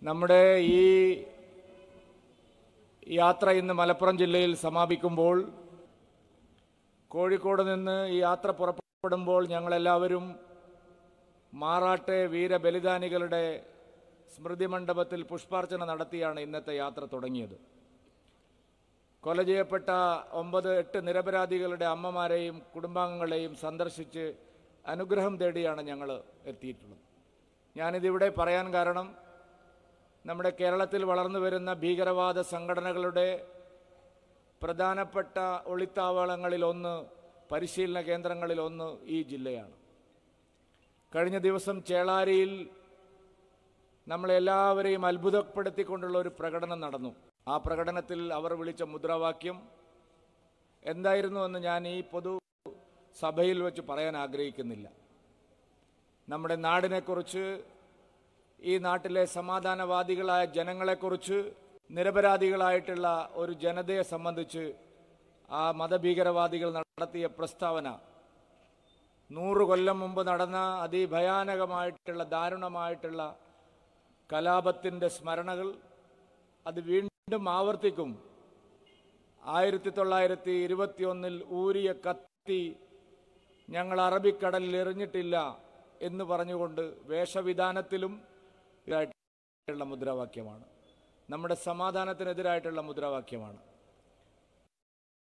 നമ്മുടെ ഈ യാത്ര ഇന്ന് മലപ്പുറം ജില്ലയിൽ സമാപിക്കുമ്പോൾ കോഴിക്കോട് നിന്ന് ഈ യാത്ര പുറപ്പെടുമ്പോൾ ഞങ്ങളെല്ലാവരും മാറാട്ടെ വീരബലിദാനികളുടെ സ്മൃതി മണ്ഡപത്തിൽ പുഷ്പാർച്ചന നടത്തിയാണ് ഇന്നത്തെ യാത്ര തുടങ്ങിയത് കൊല ചെയ്യപ്പെട്ട ഒമ്പത് എട്ട് നിരപരാധികളുടെ അമ്മമാരെയും കുടുംബാംഗങ്ങളെയും സന്ദർശിച്ച് അനുഗ്രഹം തേടിയാണ് ഞങ്ങൾ എത്തിയിട്ടുള്ളത് ഞാനിതിവിടെ പറയാൻ കാരണം നമ്മുടെ കേരളത്തിൽ വളർന്നു വരുന്ന ഭീകരവാദ സംഘടനകളുടെ പ്രധാനപ്പെട്ട ഒളിത്താവളങ്ങളിലൊന്ന് പരിശീലന കേന്ദ്രങ്ങളിലൊന്ന് ഈ ജില്ലയാണ് കഴിഞ്ഞ ദിവസം ചേളാരിയിൽ നമ്മളെല്ലാവരെയും അത്ഭുതപ്പെടുത്തിക്കൊണ്ടുള്ള ഒരു പ്രകടനം നടന്നു ആ പ്രകടനത്തിൽ അവർ വിളിച്ച മുദ്രാവാക്യം എന്തായിരുന്നു എന്ന് ഞാൻ ഈ പൊതു സഭയിൽ വെച്ച് പറയാൻ ആഗ്രഹിക്കുന്നില്ല നമ്മുടെ നാടിനെക്കുറിച്ച് ഈ നാട്ടിലെ സമാധാനവാദികളായ ജനങ്ങളെക്കുറിച്ച് നിരപരാധികളായിട്ടുള്ള ഒരു ജനതയെ സംബന്ധിച്ച് ആ മതഭീകരവാദികൾ നടത്തിയ പ്രസ്താവന നൂറ് കൊല്ലം മുമ്പ് നടന്ന അതിഭയാനകമായിട്ടുള്ള ദാരുണമായിട്ടുള്ള കലാപത്തിൻ്റെ സ്മരണകൾ അത് വീണ്ടും ആവർത്തിക്കും ആയിരത്തി തൊള്ളായിരത്തി ഇരുപത്തിയൊന്നിൽ ഊരിയ കത്തി ഞങ്ങൾ അറബിക്കടലിൽ എറിഞ്ഞിട്ടില്ല എന്ന് പറഞ്ഞുകൊണ്ട് വേഷവിധാനത്തിലും ഇതായിട്ടുള്ള മുദ്രാവാക്യമാണ് നമ്മുടെ സമാധാനത്തിനെതിരായിട്ടുള്ള മുദ്രാവാക്യമാണ്